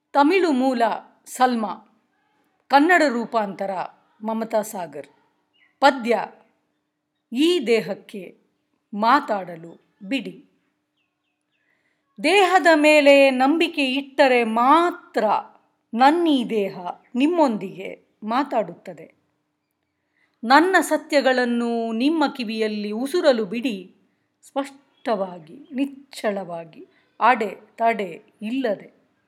ತಮಿಳು ಮೂಲ ಸಲ್ಮಾ ಕನ್ನಡ ರೂಪಾಂತರ ಮಮತಾ ಸಾಗರ್ ಪದ್ಯ ಈ ದೇಹಕ್ಕೆ ಮಾತಾಡಲು ಬಿಡಿ ದೇಹದ ಮೇಲೆ ನಂಬಿಕೆ ಇಟ್ಟರೆ ಮಾತ್ರ ನನ್ನೀ ದೇಹ ನಿಮ್ಮೊಂದಿಗೆ ಮಾತಾಡುತ್ತದೆ ನನ್ನ ಸತ್ಯಗಳನ್ನು ನಿಮ್ಮ ಕಿವಿಯಲ್ಲಿ ಉಸುರಲು ಬಿಡಿ ಸ್ಪಷ್ಟವಾಗಿ ನಿಚ್ಚಳವಾಗಿ ಅಡೆ ತಡೆ ಇಲ್ಲದೆ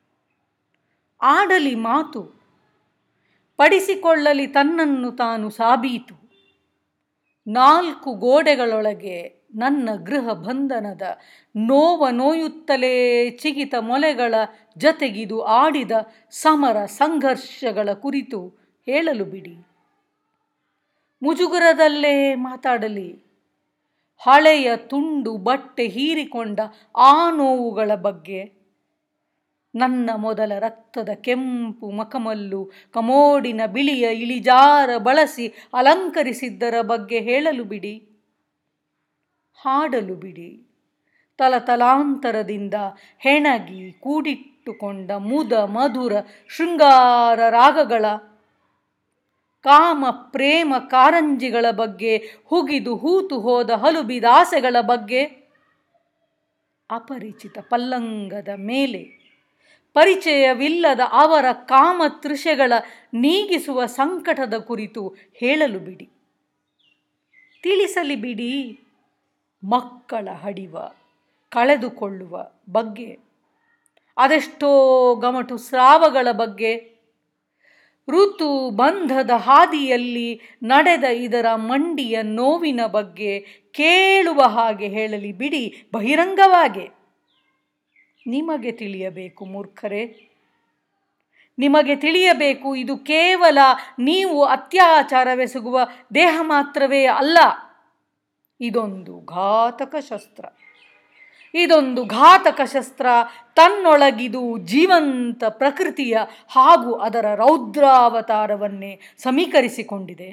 ಆಡಲಿ ಮಾತು ಪಡಿಸಿಕೊಳ್ಳಲಿ ತನ್ನನ್ನು ತಾನು ಸಾಬೀತು ನಾಲ್ಕು ಗೋಡೆಗಳೊಳಗೆ ನನ್ನ ಗೃಹ ಬಂಧನದ ನೋವ ನೋಯುತ್ತಲೇ ಚಿಗಿತ ಮೊಲೆಗಳ ಜತೆಗಿದು ಆಡಿದ ಸಮರ ಸಂಘರ್ಷಗಳ ಕುರಿತು ಹೇಳಲು ಬಿಡಿ ಮುಜುಗರದಲ್ಲೇ ಮಾತಾಡಲಿ ಹಳೆಯ ತುಂಡು ಬಟ್ಟೆ ಹೀರಿಕೊಂಡ ಆ ನೋವುಗಳ ಬಗ್ಗೆ ನನ್ನ ಮೊದಲ ರಕ್ತದ ಕೆಂಪು ಮಕಮಲ್ಲು ಕಮೋಡಿನ ಬಿಳಿಯ ಇಳಿಜಾರ ಬಳಸಿ ಅಲಂಕರಿಸಿದ್ದರ ಬಗ್ಗೆ ಹೇಳಲು ಬಿಡಿ ಹಾಡಲು ಬಿಡಿ ತಲತಲಾಂತರದಿಂದ ಹೆಣಗಿ ಕೂಡಿಟ್ಟುಕೊಂಡ ಮುದ ಮಧುರ ಶೃಂಗಾರ ರಾಗಗಳ ಕಾಮ ಪ್ರೇಮ ಕಾರಂಜಿಗಳ ಬಗ್ಗೆ ಹುಗಿದು ಹೂತು ಹೋದ ಹಲುಬಿದಾಸೆಗಳ ಬಗ್ಗೆ ಅಪರಿಚಿತ ಪಲ್ಲಂಗದ ಮೇಲೆ ಪರಿಚಯವಿಲ್ಲದ ಅವರ ಕಾಮ ತೃಷೆಗಳ ನೀಗಿಸುವ ಸಂಕಟದ ಕುರಿತು ಹೇಳಲು ಬಿಡಿ ತಿಳಿಸಲಿ ಬಿಡಿ ಮಕ್ಕಳ ಹಡಿವ ಕಳೆದುಕೊಳ್ಳುವ ಬಗ್ಗೆ ಅದೆಷ್ಟೋ ಗಮಟು ಸ್ರಾವಗಳ ಬಗ್ಗೆ ಋತು ಬಂಧದ ಹಾದಿಯಲ್ಲಿ ನಡೆದ ಇದರ ಮಂಡಿಯ ನೋವಿನ ಬಗ್ಗೆ ಕೇಳುವ ಹಾಗೆ ಹೇಳಲಿ ಬಿಡಿ ಬಹಿರಂಗವಾಗಿ ನಿಮಗೆ ತಿಳಿಯಬೇಕು ಮೂರ್ಖರೇ ನಿಮಗೆ ತಿಳಿಯಬೇಕು ಇದು ಕೇವಲ ನೀವು ಅತ್ಯಾಚಾರವೆಸಗುವ ದೇಹ ಮಾತ್ರವೇ ಅಲ್ಲ ಇದೊಂದು ಘಾತಕ ಶಸ್ತ್ರ ಇದೊಂದು ಘಾತಕ ಶಸ್ತ್ರ ತನ್ನೊಳಗಿದು ಜೀವಂತ ಪ್ರಕೃತಿಯ ಹಾಗೂ ಅದರ ರೌದ್ರಾವತಾರವನ್ನೇ ಸಮೀಕರಿಸಿಕೊಂಡಿದೆ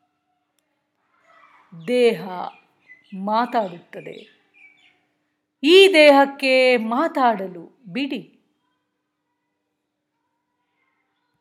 ದೇಹ ಮಾತಾಡುತ್ತದೆ ಈ ದೇಹಕ್ಕೆ ಮಾತಾಡಲು ಬಿಡಿ